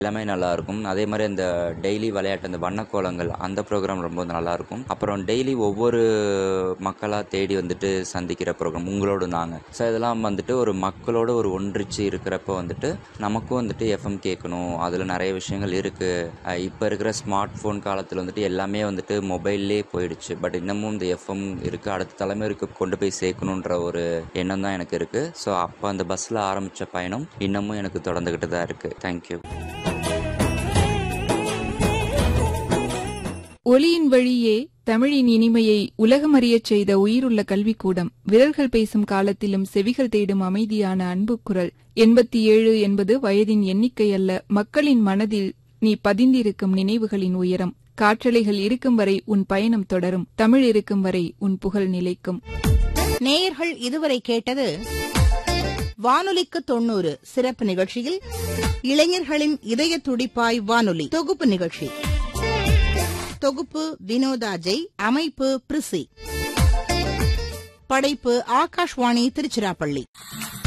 எல்லாமே நல்லா இருக்கும் அதே மாதிரி அந்த டெய்லி விளையாட்டு அந்த வண்ணக்கோலங்கள் அந்த ப்ரோக்ராம் ரொம்ப நல்லா இருக்கும் அப்புறம் டெய்லி ஒவ்வொரு மக்களாக தேடி வந்துட்டு சந்திக்கிற ப்ரோக்ராம் உங்களோடு நாங்கள் ஸோ இதெல்லாம் வந்துட்டு ஒரு மக்களோட ஒரு ஒன்றிச்சு இருக்கிறப்ப வந்துட்டு நமக்கும் வந்துட்டு எஃப்எம் கேட்கணும் அதில் நிறைய விஷயங்கள் இருக்குது இப்போ இருக்கிற ஸ்மார்ட் ஃபோன் காலத்தில் வந்துட்டு எல்லாமே வந்துட்டு மொபைல்லே போயிடுச்சு பட் இன்னமும் இந்த எஃப்எம் இருக்குது அடுத்த தலைமுறைக்கு கொண்டு போய் சேர்க்கணுன்ற ஒரு எண்ணம் தான் எனக்கு இருக்குது ஸோ அப்போ அந்த பஸ்ஸில் ஆரம்பித்த பயணம் இன்னமும் எனக்கு தொடர்ந்துக்கிட்டு தான் இருக்குது தேங்க்யூ ஒலியின் வழியே தமிழின் இனிமையை உலகமறியச் செய்த உயிருள்ள கல்விக்கூடம் விரல்கள் பேசும் காலத்திலும் செவிகள் தேடும் அமைதியான அன்பு குரல் எண்பத்தி ஏழு என்பது வயதின் எண்ணிக்கை அல்ல மக்களின் மனதில் நீ பதிந்திருக்கும் நினைவுகளின் உயரம் காற்றலைகள் இருக்கும் வரை உன் பயணம் தொடரும் தமிழ் இருக்கும் வரை உன் புகழ் நிலைக்கும் நேயர்கள் இதுவரை கேட்டது வானொலிக்கு தொண்ணூறு சிறப்பு நிகழ்ச்சியில் இளைஞர்களின் இதய துடிப்பாய் வானொலி தொகுப்பு நிகழ்ச்சி தொகுப்பு வினோதா ஜெய் அமைப்பு பிரிசி படைப்பு ஆகாஷ்வாணி திருச்சிராப்பள்ளி